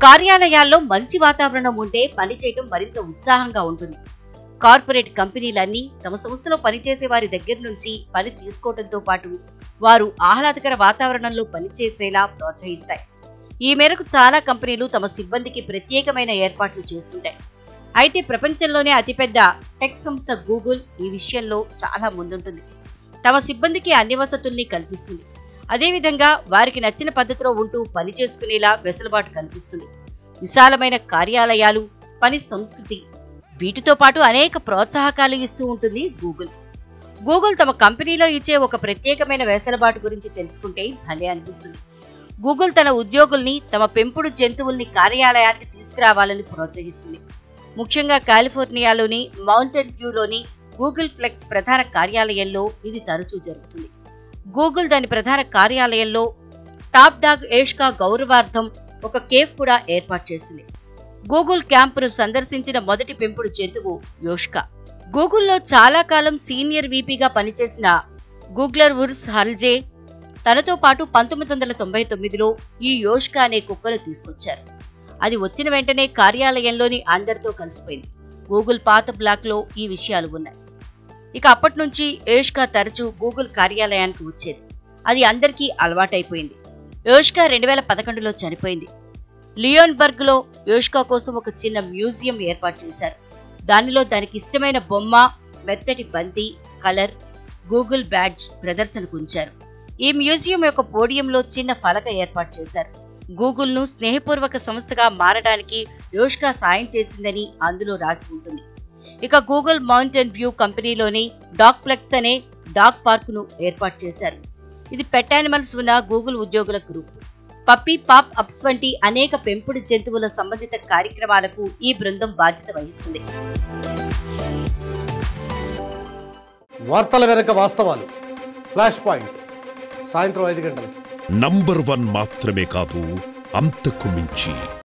కార్యాలయాల్లో మంచి వాతావరణం ఉంటే పని చేయడం మరింత ఉత్సాహంగా ఉంటుంది కార్పొరేట్ కంపెనీలన్నీ తమ సంస్థలో పనిచేసే వారి దగ్గర నుంచి పని తీసుకోవడంతో పాటు వారు ఆహ్లాదకర వాతావరణంలో పనిచేసేలా ప్రోత్సహిస్తాయి ఈ మేరకు చాలా కంపెనీలు తమ సిబ్బందికి ప్రత్యేకమైన ఏర్పాట్లు చేస్తుంటాయి అయితే ప్రపంచంలోనే అతిపెద్ద టెక్ సంస్థ గూగుల్ ఈ విషయంలో చాలా ముందుంటుంది తమ సిబ్బందికి అన్ని వసతుల్ని కల్పిస్తుంది అదేవిధంగా వారికి నచ్చిన పద్ధతిలో ఉంటూ పని చేసుకునేలా వెసులుబాటు కల్పిస్తుంది విశాలమైన కార్యాలయాలు పని సంస్కృతి వీటితో పాటు అనేక ప్రోత్సాహకాలు ఇస్తూ ఉంటుంది గూగుల్ గూగుల్ తమ కంపెనీలో ఇచ్చే ఒక ప్రత్యేకమైన వెసులుబాటు గురించి తెలుసుకుంటే భలే అనిపిస్తుంది గూగుల్ తన ఉద్యోగుల్ని తమ పెంపుడు జంతువుల్ని కార్యాలయానికి తీసుకురావాలని ప్రోత్సహిస్తుంది ముఖ్యంగా కాలిఫోర్నియాలోని మౌంటైన్ వ్యూలోని గూగుల్ ఫ్లెక్స్ ప్రధాన కార్యాలయంలో ఇది తరచూ జరుగుతుంది గూగుల్ దాని ప్రధాన కార్యాలయంలో టాప్ డాగ్ ఏష్కా గౌరవార్థం ఒక కేఫ్ కూడా ఏర్పాటు చేసింది గూగుల్ క్యాంపును సందర్శించిన మొదటి పెంపుడు జంతువు యోష్కా గూగుల్లో చాలా కాలం సీనియర్ వీపీగా పనిచేసిన గూగ్లర్ వుర్స్ హల్జే తనతో పాటు పంతొమ్మిది వందల తొంభై తొమ్మిదిలో ఈ యోష్కా అనే కుక్కను తీసుకొచ్చారు అది వచ్చిన వెంటనే కార్యాలయంలోని అందరితో కలిసిపోయింది గూగుల్ పాత బ్లాక్లో ఈ విషయాలు ఉన్నాయి ఇక అప్పటి నుంచి యోష్కా తరచూ గూగుల్ కార్యాలయానికి వచ్చేది అది అందరికీ అలవాటైపోయింది యోష్కా రెండు వేల పదకొండులో చనిపోయింది లియోన్బర్గ్లో యోష్కా కోసం ఒక చిన్న మ్యూజియం ఏర్పాటు చేశారు దానిలో దానికి ఇష్టమైన బొమ్మ మెత్తటి బంతి కలర్ గూగుల్ బ్యాడ్జ్ ప్రదర్శనకు ఉంచారు ఈ మ్యూజియం యొక్క పోడియంలో చిన్న ఫలక ఏర్పాటు చేశారు గూగుల్ను స్నేహపూర్వక సంస్థగా మారడానికి యోష్కా సాయం చేసిందని అందులో రాసి ఉంటుంది ఇక గూగుల్ మౌంటైన్ వ్యూ కంపెనీలోని డాగ్ ప్లెక్స్ అనే డాగ్ పార్కును ఏర్పాటు చేశారు ఇది పెట్ యానిమల్స్ ఉన్న గూగుల్ ఉద్యోగుల గ్రూప్ పప్పీ పాప్ అప్స్ వంటి అనేక పెంపుడు జంతువుల సంబంధిత కార్యక్రమాలకు ఈ బృందం బాధ్యత వహిస్తుంది వార్తల వెనక వాస్తవాలు ఫ్లాష్ పాయింట్ సాయంత్రం ఐదు గంటలకు నంబర్ వన్ మాత్రమే కాదు అంతకు మించి